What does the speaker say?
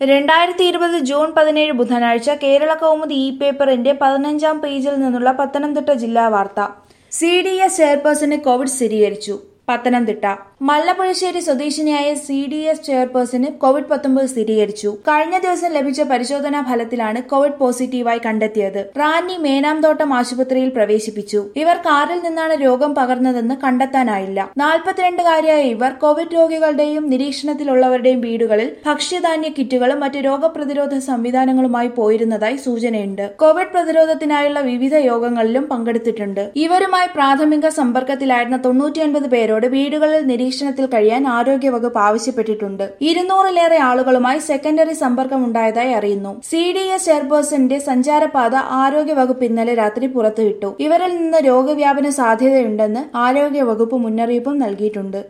രണ്ടായിരത്തി ഇരുപത് ജൂൺ പതിനേഴ് ബുധനാഴ്ച കേരള കൗമുദി ഇ പേപ്പറിന്റെ പതിനഞ്ചാം പേജിൽ നിന്നുള്ള പത്തനംതിട്ട ജില്ലാ വാർത്ത സി ഡി എസ് ചെയർപേഴ്സന് കോവിഡ് സ്ഥിരീകരിച്ചു പത്തനംതിട്ട മല്ലപ്പുഴശ്ശേരി സ്വദേശിനിയായ സി ഡി എസ് ചെയർപേഴ്സന് കോവിഡ് പത്തൊമ്പത് സ്ഥിരീകരിച്ചു കഴിഞ്ഞ ദിവസം ലഭിച്ച പരിശോധനാ ഫലത്തിലാണ് കോവിഡ് പോസിറ്റീവായി കണ്ടെത്തിയത് റാന്നി മേനാംതോട്ടം ആശുപത്രിയിൽ പ്രവേശിപ്പിച്ചു ഇവർ കാറിൽ നിന്നാണ് രോഗം പകർന്നതെന്ന് കണ്ടെത്താനായില്ല നാൽപ്പത്തിരണ്ടുകാരിയായ ഇവർ കോവിഡ് രോഗികളുടെയും നിരീക്ഷണത്തിലുള്ളവരുടെയും വീടുകളിൽ ഭക്ഷ്യധാന്യ കിറ്റുകളും മറ്റ് രോഗപ്രതിരോധ സംവിധാനങ്ങളുമായി പോയിരുന്നതായി സൂചനയുണ്ട് കോവിഡ് പ്രതിരോധത്തിനായുള്ള വിവിധ യോഗങ്ങളിലും പങ്കെടുത്തിട്ടുണ്ട് ഇവരുമായി പ്രാഥമിക സമ്പർക്കത്തിലായിരുന്ന തൊണ്ണൂറ്റിയൊൻപത് പേരോട് വീടുകളിൽ നിരീക്ഷണത്തിൽ കഴിയാൻ ആരോഗ്യവകുപ്പ് ആവശ്യപ്പെട്ടിട്ടുണ്ട് ഇരുന്നൂറിലേറെ ആളുകളുമായി സെക്കൻഡറി സമ്പർക്കമുണ്ടായതായി അറിയുന്നു സി ഡി എസ് ചെയർപേഴ്സന്റെ സഞ്ചാരപാത ആരോഗ്യവകുപ്പ് ഇന്നലെ രാത്രി പുറത്തുവിട്ടു ഇവരിൽ നിന്ന് രോഗവ്യാപന സാധ്യതയുണ്ടെന്ന് ആരോഗ്യവകുപ്പ് മുന്നറിയിപ്പും നൽകിയിട്ടുണ്ട്